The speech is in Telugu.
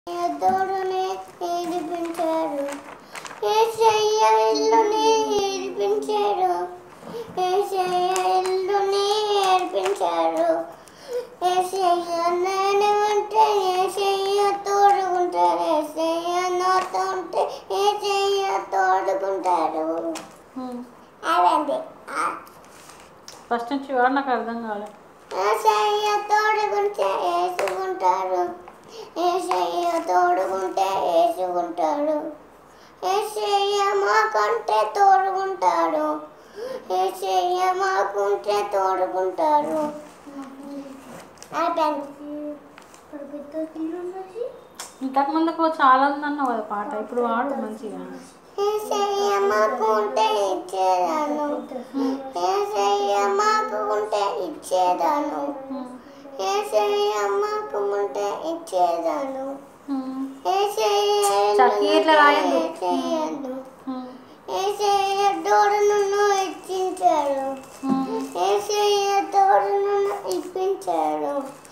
తోడునే ఏడిపించాడు ఏసయ్య ఇల్లుని ఏడిపించాడు ఏసయ్య ఇల్లుని ఏడిపించాడు ఏసయ్య నేను ఉంటే ఏసయ్య తోడుకుంటాడు ఏసయ్య నాతో ఉంటే ఏసయ్య తోడుకుంటాడు అదండి ఫస్ట్ నుంచి వాడు నాకు అర్థం కాలేదు ఏసయ్య తోడుకుంటే వేసుకుంటాడు ఏసయ్య తోడుకుంటే వేసుకుంటాడు ఏసయ్య మాకంటే తోడుకుంటాడు ఏసయ్య మాకుంటే తోడుకుంటాడు ఇంతకు ముందుకు చాలా ఉందన్నావు కదా పాట ఇప్పుడు వాడు మంచిగా ఏసయ్య మాకు ఉంటే ఇచ్చేదాను ఏసయ్య మాకు ఉంటే ఇచ్చేదాను ఏసయ్య మాకు ఉంటే ఇచ్చేదాను ఏసయ్య చక్కీ ఇట్లా రాయండి. ఏసయ్యను ఏసయ్య తోడును ఇచ్చించాడు ఏసయ్య తోడును ఇప్పించాడు